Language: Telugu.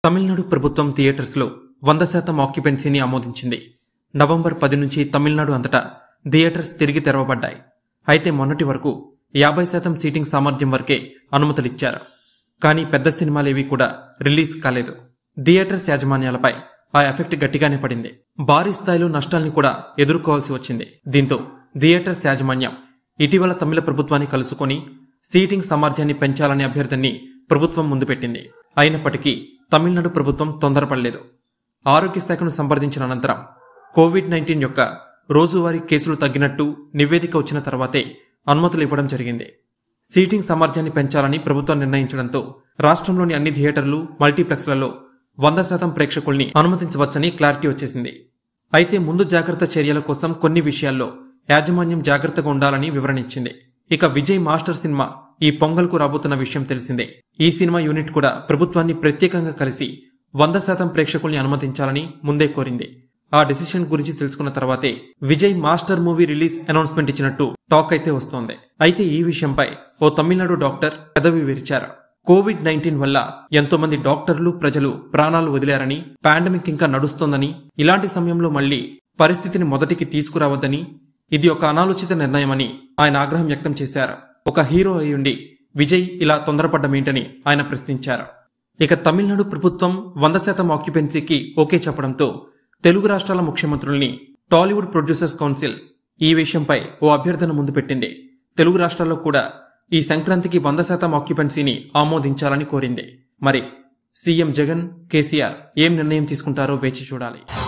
తమిళనాడు ప్రభుత్వం థియేటర్స్లో వంద శాతం ఆక్యుపెన్సీని ఆమోదించింది నవంబర్ పది నుంచి తమిళనాడు అంతటా థియేటర్స్ తిరిగి తెరవబడ్డాయి అయితే మొన్నటి వరకు యాభై శాతం సీటింగ్ సామర్థ్యం వరకే అనుమతులిచ్చారు కానీ పెద్ద సినిమాలేవి కూడా రిలీజ్ కాలేదు థియేటర్స్ యాజమాన్యాలపై ఆ ఎఫెక్ట్ గట్టిగానే పడింది భారీ స్థాయిలో నష్టాల్ని కూడా ఎదుర్కోవాల్సి వచ్చింది దీంతో థియేటర్స్ యాజమాన్యం ఇటీవల తమిళ ప్రభుత్వాన్ని కలుసుకొని సీటింగ్ సామర్థ్యాన్ని పెంచాలనే అభ్యర్థనని ప్రభుత్వం ముందు పెట్టింది అయినప్పటికీ తమిళనాడు ప్రభుత్వం తొందరపడలేదు ఆరోగ్య శాఖను సంప్రదించిన అనంతరం కోవిడ్ నైన్టీన్ యొక్క రోజువారీ కేసులు తగ్గినట్టు నివేదిక వచ్చిన తర్వాతే అనుమతులు ఇవ్వడం జరిగింది సీటింగ్ సామర్థ్యాన్ని పెంచాలని ప్రభుత్వం నిర్ణయించడంతో రాష్ట్రంలోని అన్ని థియేటర్లు మల్టీప్లెక్స్లలో వంద శాతం ప్రేక్షకుల్ని అనుమతించవచ్చని క్లారిటీ వచ్చేసింది అయితే ముందు జాగ్రత్త చర్యల కోసం కొన్ని విషయాల్లో యాజమాన్యం జాగ్రత్తగా ఉండాలని వివరణ ఇచ్చింది ఇక విజయ్ మాస్టర్ సినిమా ఈ పొంగల్కు రాబోతున్న విషయం తెలిసిందే ఈ సినిమా యూనిట్ కూడా ప్రభుత్వాన్ని ప్రత్యేకంగా కలిసి వంద శాతం ప్రేక్షకుల్ని అనుమతించాలని ముందే కోరింది ఆ డిసిషన్ గురించి తెలుసుకున్న తర్వాతే Vijay Master movie release announcement ఇచ్చినట్టు టాక్ అయితే వస్తోంది అయితే ఈ విషయంపై ఓ తమిళనాడు డాక్టర్ పెదవి విరిచారు కోవిడ్ నైన్టీన్ వల్ల ఎంతో మంది డాక్టర్లు ప్రజలు ప్రాణాలు వదిలారని పాండమిక్ ఇంకా నడుస్తోందని ఇలాంటి సమయంలో మళ్లీ పరిస్థితిని మొదటికి తీసుకురావద్దని ఇది ఒక అనాలోచిత నిర్ణయమని ఆయన ఆగ్రహం వ్యక్తం చేశారు ఒక హీరో అయ్యుండి విజయ్ ఇలా తొందరపడ్డమేంటని ఆయన ప్రశ్నించారు ఇక తమిళనాడు ప్రభుత్వం వంద శాతం ఆక్యుపెన్సీకి ఓకే చెప్పడంతో తెలుగు రాష్ట్రాల ముఖ్యమంత్రుల్ని టాలీవుడ్ ప్రొడ్యూసర్స్ కౌన్సిల్ ఈ విషయంపై ఓ అభ్యర్థన ముందు పెట్టింది తెలుగు రాష్ట్రాల్లో కూడా ఈ సంక్రాంతికి వంద శాతం ఆక్యుపెన్సీని ఆమోదించాలని కోరింది మరి సీఎం జగన్ కేసీఆర్ ఏం నిర్ణయం తీసుకుంటారో వేచి చూడాలి